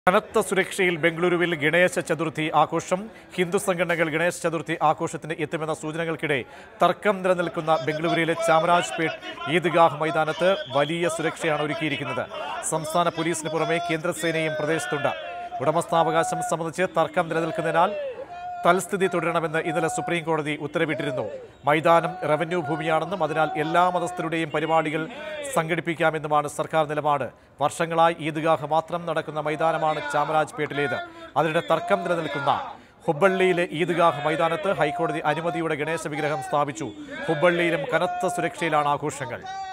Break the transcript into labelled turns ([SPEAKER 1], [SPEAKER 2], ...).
[SPEAKER 1] കനത്ത സുരക്ഷയിൽ ബംഗളൂരുവിൽ ഗണേശ ചതുർത്ഥി ആഘോഷം ഹിന്ദു സംഘടനകൾ ഗണേശ ചതുർത്ഥി ആഘോഷത്തിന് എത്തുമെന്ന സൂചനകൾക്കിടെ തർക്കം നിലനിൽക്കുന്ന ബംഗളൂരുവിലെ ചാമരാജ്പേട്ട് ഈദ്ഗാഹ് മൈതാനത്ത് വലിയ സുരക്ഷയാണ് ഒരുക്കിയിരിക്കുന്നത് സംസ്ഥാന പോലീസിന് പുറമെ കേന്ദ്രസേനയും പ്രദേശത്തുണ്ട് ഉടമസ്ഥാവകാശം സംബന്ധിച്ച് തർക്കം നിലനിൽക്കുന്നതിനാൽ തൽസ്ഥിതി തുടരണമെന്ന് ഇന്നലെ സുപ്രീം കോടതി ഉത്തരവിട്ടിരുന്നു മൈതാനം റവന്യൂ ഭൂമിയാണെന്നും അതിനാൽ എല്ലാ മതസ്ഥരുടെയും പരിപാടികൾ സംഘടിപ്പിക്കാമെന്നുമാണ് സർക്കാർ നിലപാട് വർഷങ്ങളായി ഈദ്ഗാഹ് മാത്രം നടക്കുന്ന മൈതാനമാണ് ചാമരാജ്പേട്ടിലേത് അതിനിടെ തർക്കം നിലനിൽക്കുന്ന ഹുബ്ബള്ളിയിലെ ഈദ്ഗാഹ് മൈതാനത്ത് ഹൈക്കോടതി അനുമതിയുടെ ഗണേശ വിഗ്രഹം സ്ഥാപിച്ചു ഹുബ്ബള്ളിയിലും കനത്ത സുരക്ഷയിലാണ് ആഘോഷങ്ങൾ